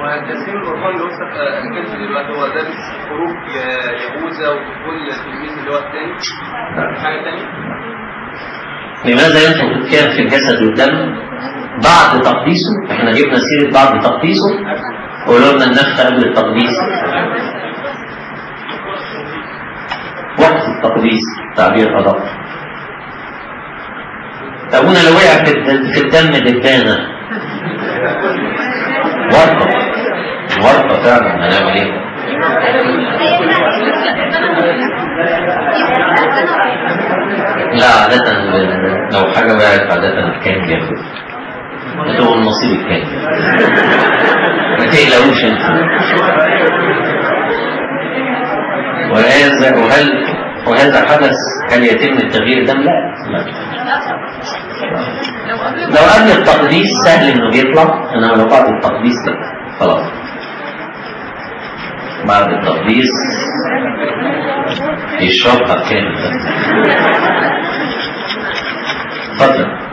والتسليم القرآن اللي هو كان دلوقتي هو ده خروج يهوذا ودخول التلميذ اللي هو الثاني حاجة ثانية لماذا ينفق كان في الجسد والدم بعد تقديسه احنا جبنا سيرة بعد تقديسه وقولوا لنا النفخ قبل التقديس وقت التقديس تعبير أدق أبونا لو وقع في الد- في الدم دبانة ورطة ورطة فعلا هنعمل ايه؟ لا عادة لو حاجة وقعت عادة الكاهن بياخد ده هو النصيب الكاهن ما تقلقوش انتوا وهذا وهل وهذا حدث هل يتم التغيير دم؟ لا لا لو قبل التقديس سهل انه بيطلع انما لو بعد التقديس لا خلاص بعد التقديس يشربها كامل اتفضل